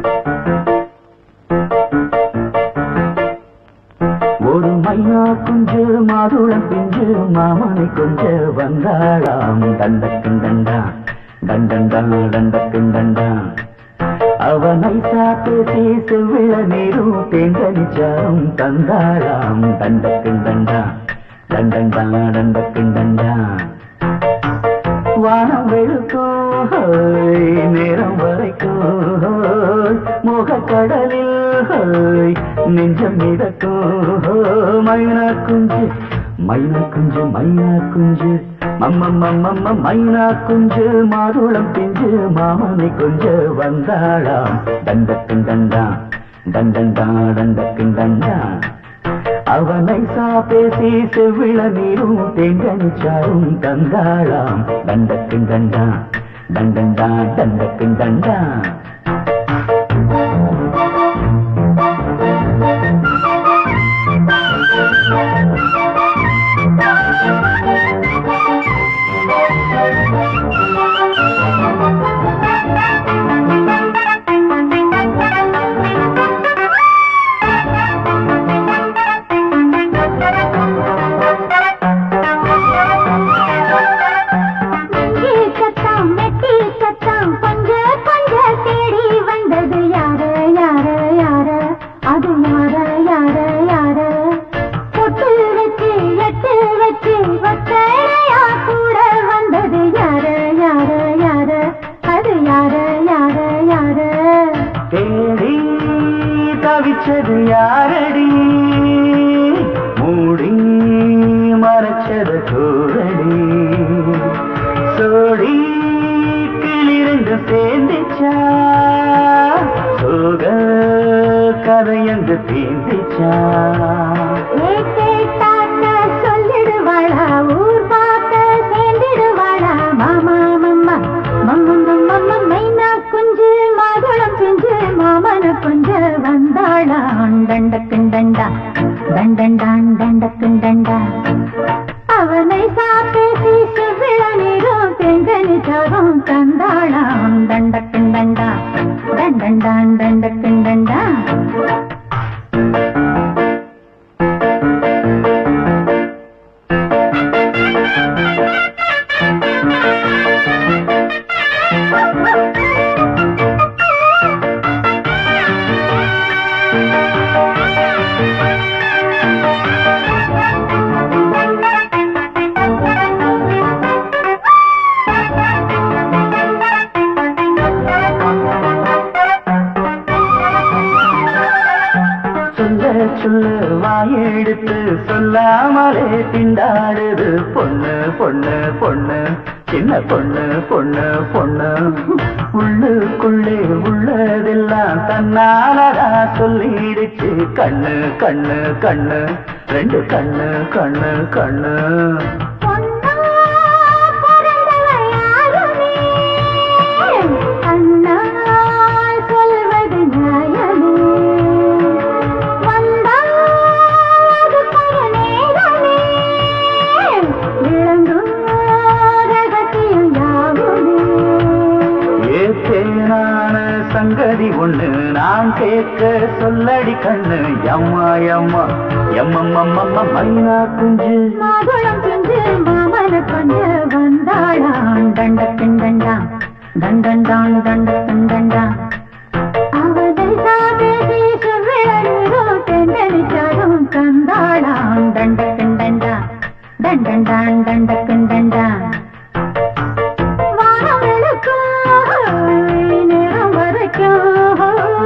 ஒரு மைனா குஞ்சு மாதுளம் பிஞ்சு மாமனை கொஞ்ச வந்தாளாம் தண்டக்கும் தண்டா தண்டண்டா தண்டக்கும் தண்டா அவனை சாப்பேசி செவ்விள நீரும் தேங்கனிச்சாரும் தந்தாளாம் தண்டக்கும் தண்டா தண்டண்டா தண்டக்கும் தண்டா வானம் வெளுக்கும் ஹோய், நேரம் வரைக்கும் ஹோய், முகக்கடலில் ஹோய், நெஞ்சம் மிதக்கும் ஹோய், மைனா குஞ்சு மைனா குஞ்சு மைனா குஞ்சு மம்மம்மம்மம்ம மைனா குஞ்சு மாதுளம் பிஞ்சு மாமனை கொஞ்ச வந்தாளாம் தண்டக்கும் தண்டா தண்டண்டா தண்டக்கும் தண்டா அவனை சாப்பேசி செவ்விள நீரும் தேங்கனிச்சாரும் தந்தாளாம் தண்டக்கும் தண்டா தண்டண்டா தண்டக்கும் தண்டா நெஞ்சு சத்தம் நெத்தி சத்தம் கொஞ்ச கொஞ்ச தேடி வந்தது யாரு யாரு யாரு அது யாரு யாரு யாரு பொட்டு வச்சு எட்டு வச்சு ஒத்தையா கூட வந்தது யாரு யாரு யாரு அது யாரு யாரு யாரு தேடி தவிச்சது யாரடி மூடி மறைச்சது கூரடி சோடி கிளிரண்டு சேர்ந்துச்சா சோக கதையங்கு தீந்திச்சா ஏ கேட்டாக்க சொல்லிடுவாளா ஊர் பார்க்க சேர்ந்திடுவாளா மாமா மம்மா மம்மம் மம்ம மைனா குஞ்சு மாதுளம் செஞ்சு மாமன கொஞ்ச வந்தாளா தண்டக்குன் தண்டா தண்டண்டான் தண்டக்குன் தண்டா அவனை சாப்பேசி செவ்விள நீரும் தெங்கனி சாரும் தந்தாளாம் தண்டக்குன் தண்டா தண்டண்டான் தண்டக்குன் தண்டா சொல்ல சொல்ல வாயெடுத்து சொல்லாமலே திண்டாடுது பொண்ணு பொண்ணு பொண்ணு சின்ன பொண்ணு பொண்ணு பொண்ணு உள்ளுக்குள்ளே உள்ளதெல்லாம் தன்னாலடா சொல்லிடுச்சு கண்ணு கண்ணு கண்ணு ரெண்டு கண்ணு கண்ணு கண்ணு பொன்னா பிறந்தவ யாருமே? அண்ணா சொல்வது நியாயமே. வந்தால் அது பல நேரமே. விளங்கும் ரகசியம் யாவுமே. ஏத்தேனான சங்கதி ஒண்ணு நான் கேட்க சொல்லடி கண்ணு எம்மா எம்மா எம்மம்மம்மம்ம மைனா குஞ்சு மாதுளம் செஞ்சு மாமன கொஞ்ச வந்தாளாம் தண்டக்கின் தண்டா தண்டண்டான் தண்டக்கின் தண்டா அவதை சாபேசி செவ்விழோ தெண்டனிச்சாரும் கந்தாளாம் தண்டக்கின் தண்டா தண்டண்டான் தண்டக்கின் தண்டா வானம் வெளுக்கும், நேரம் வரைக்கும்,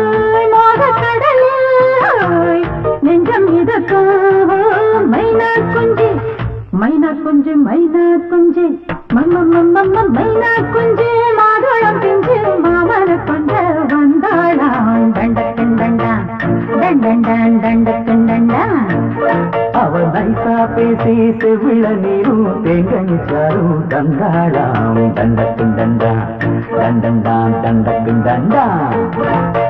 மோகக்கடலில் நெஞ்சம் மிதக்கும். மைனா குஞ்சு மைனா குஞ்சு மைனா குஞ்சு மம்மம்மம்மம்ம மைனா குஞ்சு மாதுளம் பிஞ்சு மாமர கொஞ்ச வந்தாளாம் தண்டக்கன் தண்டா தண்டண்டான் தண்டக்கன் தண்டா அவன் நைசா பேசி செவிழ நீரும் தேங்கனிச்சாரும் தந்தாளாம் தண்டக்கும் தண்டா தண்டண்டான் தண்டக்கும் தண்டா